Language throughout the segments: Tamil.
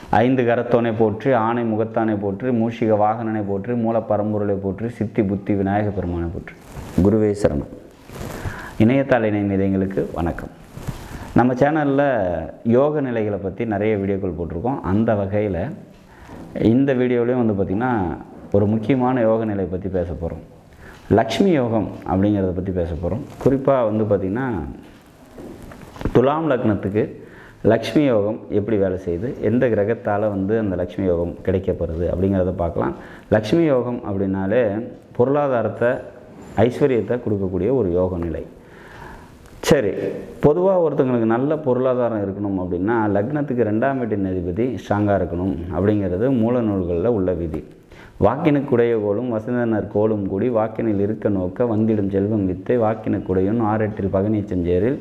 ஐந்து கரத்தோனை போற்றி ஆணை முகத்தானை போற்றி மூஷிக வாகனனை போற்றி மூலப்பரம்பொருளை போற்றி சித்தி புத்தி விநாயக பெருமானை போற்றி குருவே சரணம் இணையத்தாள் இணைந்தவங்களுக்கு வணக்கம் நம்ம சேனலில் யோக நிலைகளை பற்றி நிறைய வீடியோக்கள் போட்டிருக்கோம் அந்த வகையில் இந்த வீடியோலையும் வந்து பார்த்திங்கன்னா ஒரு முக்கியமான யோக நிலையை பற்றி பேச போகிறோம் லக்ஷ்மி யோகம் அப்படிங்கிறத பற்றி பேச போகிறோம் குறிப்பாக வந்து பார்த்திங்கன்னா துலாம் லக்னத்துக்கு லக்ஷ்மி யோகம் எப்படி வேலை செய்யுது எந்த கிரகத்தால் வந்து அந்த லக்ஷ்மி யோகம் கிடைக்கப்படுது அப்படிங்கிறத பார்க்கலாம் லக்ஷ்மி யோகம் அப்படின்னாலே பொருளாதாரத்தை ஐஸ்வர்யத்தை கொடுக்கக்கூடிய ஒரு யோக நிலை சரி பொதுவாக ஒருத்தங்களுக்கு நல்ல பொருளாதாரம் இருக்கணும் அப்படின்னா லக்னத்துக்கு ரெண்டாம் வீட்டின் அதிபதி ஸ்ட்ராங்காக இருக்கணும் அப்படிங்கிறது மூல நூல்களில் உள்ள விதி வாக்கினுக்குடைய கோலும் வசந்தனர் கோலும் கூடி வாக்கினில் இருக்க நோக்க வந்திடும் செல்வம் வித்தை வாக்கினுக்குடையும் ஆரெட்டில் பகனீச்சஞ்சேரில்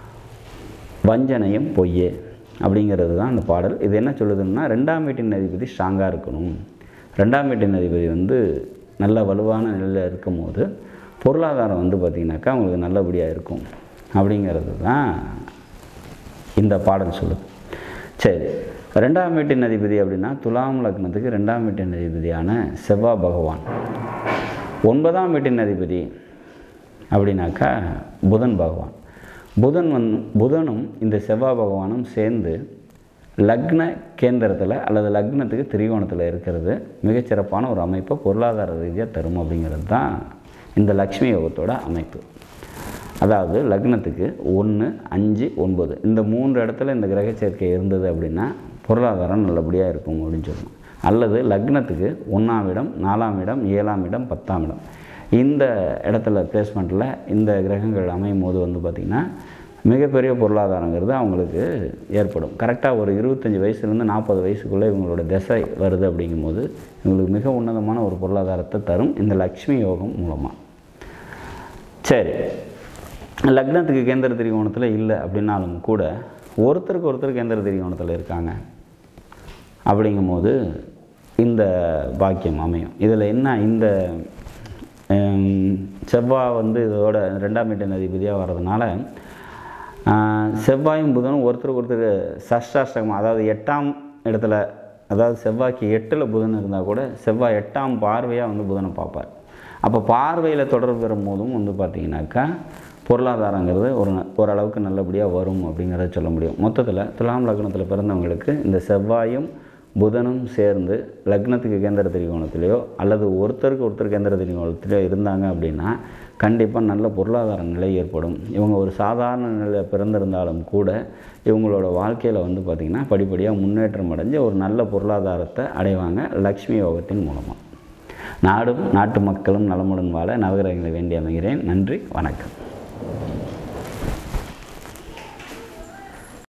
வஞ்சனையும் பொய்யே அப்படிங்கிறது தான் அந்த பாடல் இது என்ன சொல்லுதுன்னா ரெண்டாம் வீட்டின் அதிபதி ஸ்ட்ராங்காக இருக்கணும் ரெண்டாம் வீட்டின் அதிபதி வந்து நல்ல வலுவான நிலையில் இருக்கும் போது பொருளாதாரம் வந்து பார்த்திங்கனாக்கா அவங்களுக்கு நல்லபடியாக இருக்கும் அப்படிங்கிறது தான் இந்த பாடல் சொல்லுது சரி ரெண்டாம் வீட்டின் அதிபதி அப்படின்னா துலாம் லக்னத்துக்கு ரெண்டாம் வீட்டின் அதிபதியான செவ்வாய் பகவான் ஒன்பதாம் வீட்டின் அதிபதி அப்படின்னாக்கா புதன் பகவான் புதன் வந் புதனும் இந்த செவ்வாய் பகவானும் சேர்ந்து லக்ன கேந்திரத்தில் அல்லது லக்னத்துக்கு திரிகோணத்தில் இருக்கிறது மிகச்சிறப்பான ஒரு அமைப்பை பொருளாதார ரீதியாக தரும் அப்படிங்கிறது தான் இந்த லக்ஷ்மி யோகத்தோட அமைப்பு அதாவது லக்னத்துக்கு ஒன்று அஞ்சு ஒன்பது இந்த மூன்று இடத்துல இந்த கிரக சேர்க்கை இருந்தது அப்படின்னா பொருளாதாரம் நல்லபடியாக இருக்கும் அப்படின்னு சொல்லணும் அல்லது லக்னத்துக்கு ஒன்றாம் இடம் நாலாம் இடம் ஏழாம் இடம் பத்தாம் இடம் இந்த இடத்துல பிளேஸ்மெண்ட்டில் இந்த கிரகங்கள் அமையும் போது வந்து பார்த்திங்கன்னா மிகப்பெரிய பொருளாதாரங்கிறது அவங்களுக்கு ஏற்படும் கரெக்டாக ஒரு இருபத்தஞ்சி வயசுலேருந்து நாற்பது வயசுக்குள்ளே இவங்களோட திசை வருது அப்படிங்கும்போது இவங்களுக்கு மிக உன்னதமான ஒரு பொருளாதாரத்தை தரும் இந்த லக்ஷ்மி யோகம் மூலமாக சரி லக்னத்துக்கு கேந்திர திரிகோணத்தில் இல்லை அப்படின்னாலும் கூட ஒருத்தருக்கு ஒருத்தர் கேந்திர திரிகோணத்தில் இருக்காங்க அப்படிங்கும்போது இந்த பாக்கியம் அமையும் இதில் என்ன இந்த செவ்வாய் வந்து இதோட ரெண்டாம் வீட்டின் அதிபதியாக வர்றதுனால செவ்வாயும் புதனும் ஒருத்தருக்கு ஒருத்தர் சஷ்டாஷ்டகம் அதாவது எட்டாம் இடத்துல அதாவது செவ்வாய்க்கு எட்டில் புதன் இருந்தால் கூட செவ்வாய் எட்டாம் பார்வையாக வந்து புதனை பார்ப்பார் அப்போ பார்வையில் தொடர்பு பெறும் போதும் வந்து பார்த்திங்கனாக்கா பொருளாதாரங்கிறது ஒரு ஓரளவுக்கு நல்லபடியாக வரும் அப்படிங்கிறத சொல்ல முடியும் மொத்தத்தில் துலாம் லக்னத்தில் பிறந்தவங்களுக்கு இந்த செவ்வாயும் புதனும் சேர்ந்து லக்னத்துக்கு கேந்திர திரிகோணத்திலையோ அல்லது ஒருத்தருக்கு ஒருத்தர் கேந்திர திரிகோணத்திலையோ இருந்தாங்க அப்படின்னா கண்டிப்பாக நல்ல பொருளாதார நிலை ஏற்படும் இவங்க ஒரு சாதாரண நிலையில் பிறந்திருந்தாலும் கூட இவங்களோட வாழ்க்கையில் வந்து பார்த்திங்கன்னா படிப்படியாக முன்னேற்றம் அடைஞ்சு ஒரு நல்ல பொருளாதாரத்தை அடைவாங்க லக்ஷ்மி யோகத்தின் மூலமாக நாடும் நாட்டு மக்களும் நலமுடன் வாழ நவகிரகங்களை வேண்டி அமைகிறேன் நன்றி வணக்கம்